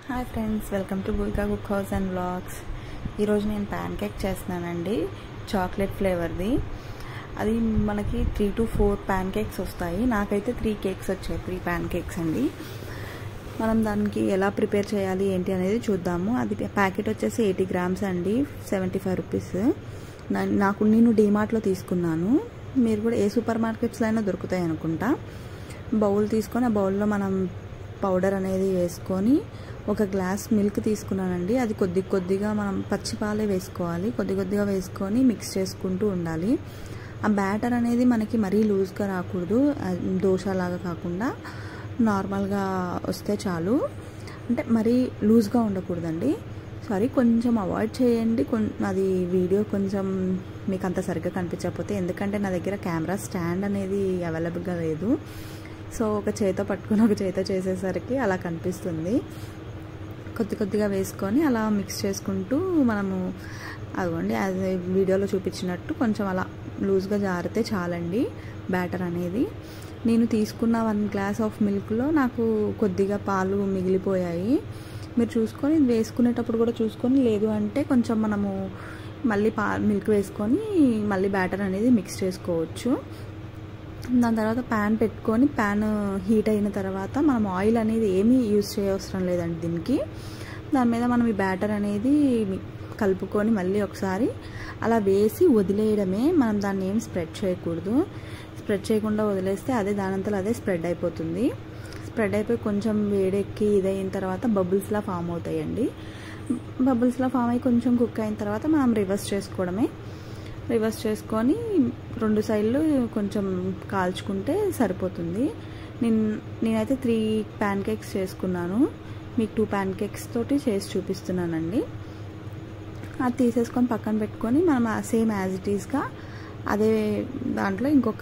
hi friends welcome to Bulka cook house and blogs ఈరోజు నేను pancake చేస్తున్నానండి chocolate ఫ్లేవర్ది అది మనకి three to four pancakes వస్తాయి నాకైతే త్రీ కేక్స్ వచ్చాయి త్రీ ప్యాన్ కేక్స్ అండి మనం దానికి ఎలా ప్రిపేర్ చేయాలి ఏంటి అనేది చూద్దాము అది ప్యాకెట్ వచ్చేసి ఎయిటీ గ్రామ్స్ అండి సెవెంటీ ఫైవ్ రూపీస్ నాకు నేను డీమార్ట్లో తీసుకున్నాను మీరు కూడా ఏ సూపర్ మార్కెట్స్లో అయినా దొరుకుతాయి అనుకుంటా బౌల్ తీసుకొని ఆ బౌల్లో మనం పౌడర్ అనేది వేసుకొని ఒక గ్లాస్ మిల్క్ తీసుకున్నానండి అది కొద్ది కొద్దిగా మనం పచ్చి పాలే వేసుకోవాలి కొద్ది కొద్దిగా వేసుకొని మిక్స్ చేసుకుంటూ ఉండాలి ఆ బ్యాటర్ అనేది మనకి మరీ లూజ్గా రాకూడదు దోశలాగా కాకుండా నార్మల్గా వస్తే చాలు అంటే మరీ లూజ్గా ఉండకూడదండి సారీ కొంచెం అవాయిడ్ చేయండి అది వీడియో కొంచెం మీకు అంత సరిగ్గా కనిపించకపోతే ఎందుకంటే నా దగ్గర కెమెరా స్టాండ్ అనేది అవైలబుల్గా లేదు సో ఒక చేత పట్టుకొని ఒక చేత చేసేసరికి అలా కనిపిస్తుంది కొద్ది కొద్దిగా వేసుకొని అలా మిక్స్ చేసుకుంటూ మనము అదిగోండి అది వీడియోలో చూపించినట్టు కొంచెం అలా లూజ్గా జారితే చాలండి బ్యాటర్ అనేది నేను తీసుకున్న వన్ గ్లాస్ ఆఫ్ మిల్క్లో నాకు కొద్దిగా పాలు మిగిలిపోయాయి మీరు చూసుకొని వేసుకునేటప్పుడు కూడా చూసుకొని లేదు అంటే కొంచెం మనము మళ్ళీ పా మిల్క్ వేసుకొని మళ్ళీ బ్యాటర్ అనేది మిక్స్ చేసుకోవచ్చు దాని తర్వాత ప్యాన్ పెట్టుకొని ప్యాన్ హీట్ అయిన తర్వాత మనం ఆయిల్ అనేది ఏమీ యూజ్ చేయవసరం లేదండి దీనికి దాని మీద మనం ఈ బ్యాటర్ అనేది కలుపుకొని మళ్ళీ ఒకసారి అలా వేసి వదిలేయడమే మనం దాన్ని ఏం స్ప్రెడ్ చేయకూడదు స్ప్రెడ్ చేయకుండా వదిలేస్తే అదే దానంతలో అదే స్ప్రెడ్ అయిపోతుంది స్ప్రెడ్ అయిపోయి కొంచెం వేడెక్కి ఇదైన తర్వాత బబుల్స్లా ఫామ్ అవుతాయండి బబుల్స్లా ఫామ్ అయ్యి కొంచెం కుక్ అయిన తర్వాత మనం రివర్స్ చేసుకోవడమే రివర్స్ చేసుకొని రెండు సైడ్లు కొంచెం కాల్చుకుంటే సరిపోతుంది నేను నేనైతే త్రీ ప్యాన్ కేక్స్ చేసుకున్నాను మీకు టూ ప్యాన్ కేక్స్ తోటి చేసి చూపిస్తున్నానండి అది తీసేసుకొని పక్కన పెట్టుకొని మనం సేమ్ యాజ్ ఇట్ ఈస్గా అదే దాంట్లో ఇంకొక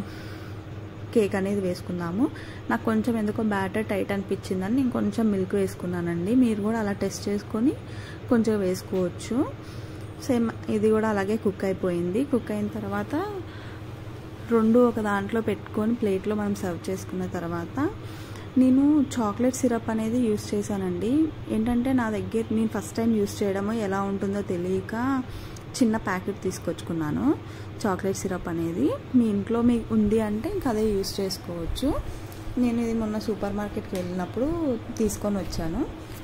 కేక్ అనేది వేసుకుందాము నాకు కొంచెం ఎందుకో బ్యాటర్ టైట్ అనిపించిందని నేను కొంచెం మిల్క్ వేసుకున్నానండి మీరు కూడా అలా టెస్ట్ చేసుకొని కొంచెం వేసుకోవచ్చు సేమ్ ఇది కూడా అలాగే కుక్ అయిపోయింది కుక్ అయిన తర్వాత రెండు ఒక దాంట్లో పెట్టుకొని ప్లేట్లో మనం సర్వ్ చేసుకున్న తర్వాత నేను చాక్లెట్ సిరప్ అనేది యూస్ చేశానండి ఏంటంటే నా దగ్గర నేను ఫస్ట్ టైం యూస్ చేయడమో ఎలా ఉంటుందో తెలియక చిన్న ప్యాకెట్ తీసుకొచ్చుకున్నాను చాక్లెట్ సిరప్ అనేది మీ ఇంట్లో మీకు ఉంది అంటే ఇంకా అదే యూస్ చేసుకోవచ్చు నేను ఇది మొన్న సూపర్ మార్కెట్కి వెళ్ళినప్పుడు తీసుకొని వచ్చాను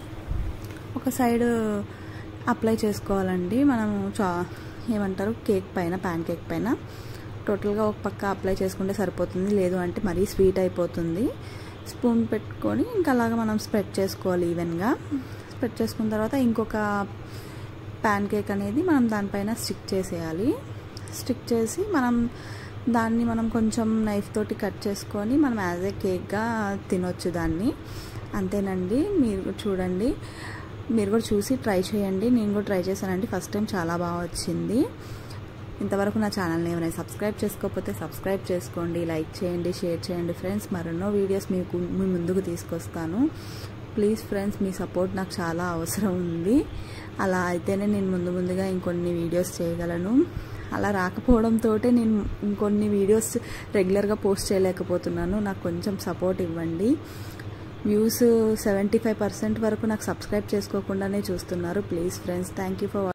ఒక సైడ్ అప్లై చేసుకోవాలండి మనము చా ఏమంటారు కేక్ పైన ప్యాన్ కేక్ పైన టోటల్గా ఒక పక్క అప్లై చేసుకుంటే సరిపోతుంది లేదు అంటే మరీ స్వీట్ అయిపోతుంది స్పూన్ పెట్టుకొని ఇంకా అలాగా మనం స్ప్రెడ్ చేసుకోవాలి ఈవెన్గా స్ప్రెడ్ చేసుకున్న తర్వాత ఇంకొక ప్యాన్ కేక్ అనేది మనం దానిపైన స్టిక్ చేసేయాలి స్టిక్ చేసి మనం దాన్ని మనం కొంచెం నైఫ్ తోటి కట్ చేసుకొని మనం యాజ్ ఏ కేక్గా తినొచ్చు దాన్ని అంతేనండి మీరు చూడండి మీరు కూడా చూసి ట్రై చేయండి నేను కూడా ట్రై చేశానండి ఫస్ట్ టైం చాలా బాగా వచ్చింది ఇంతవరకు నా ఛానల్ని ఏమైనా సబ్స్క్రైబ్ చేసుకోకపోతే సబ్స్క్రైబ్ చేసుకోండి లైక్ చేయండి షేర్ చేయండి ఫ్రెండ్స్ మరెన్నో వీడియోస్ మీకు మీ ముందుకు తీసుకొస్తాను ప్లీజ్ ఫ్రెండ్స్ మీ సపోర్ట్ నాకు చాలా అవసరం ఉంది అలా అయితేనే నేను ముందు ముందుగా ఇంకొన్ని వీడియోస్ చేయగలను అలా రాకపోవడంతో నేను ఇంకొన్ని వీడియోస్ రెగ్యులర్గా పోస్ట్ చేయలేకపోతున్నాను నాకు కొంచెం సపోర్ట్ ఇవ్వండి వ్యూస్ సెవెంటీ ఫైవ్ పర్సెంట్ వరకు నాకు సబ్స్క్రైబ్ చేసుకోకుండానే చూస్తున్నారు please friends thank you for